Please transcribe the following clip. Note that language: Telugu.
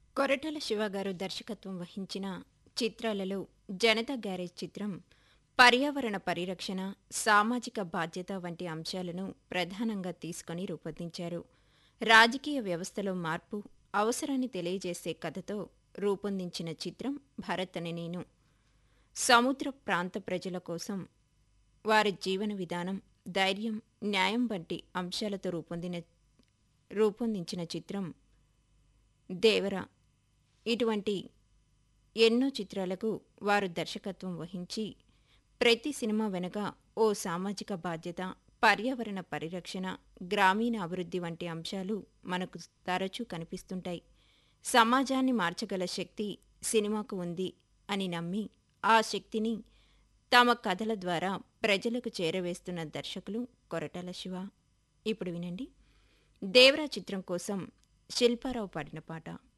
కొరటాల శివ గారు దర్శకత్వం వహించిన చిత్రాలలో జనతా గ్యారేజ్ చిత్రం పర్యావరణ పరిరక్షణ సామాజిక బాధ్యత వంటి అంశాలను ప్రధానంగా తీసుకొని రూపొందించారు రాజకీయ వ్యవస్థలో మార్పు అవసరాన్ని తెలియజేసే కథతో రూపొందించిన చిత్రం భరత్ అనే నేను సముద్ర ప్రాంత ప్రజల కోసం వారి జీవన విధానం ధైర్యం న్యాయం వంటి అంశాలతో రూపొందిన రూపొందించిన చిత్రం దేవర ఇటువంటి ఎన్నో చిత్రాలకు వారు దర్శకత్వం వహించి ప్రతి సినిమా వెనుక ఓ సామాజిక బాధ్యత పర్యావరణ పరిరక్షణ గ్రామీణ అభివృద్ధి వంటి అంశాలు మనకు తరచూ కనిపిస్తుంటాయి సమాజాన్ని మార్చగల శక్తి సినిమాకు ఉంది అని నమ్మి ఆ శక్తిని తమ కథల ద్వారా ప్రజలకు చేరవేస్తున్న దర్శకులు కొరటాల శివ ఇప్పుడు వినండి దేవరా చిత్రం కోసం శిల్పారావు పాడిన పాట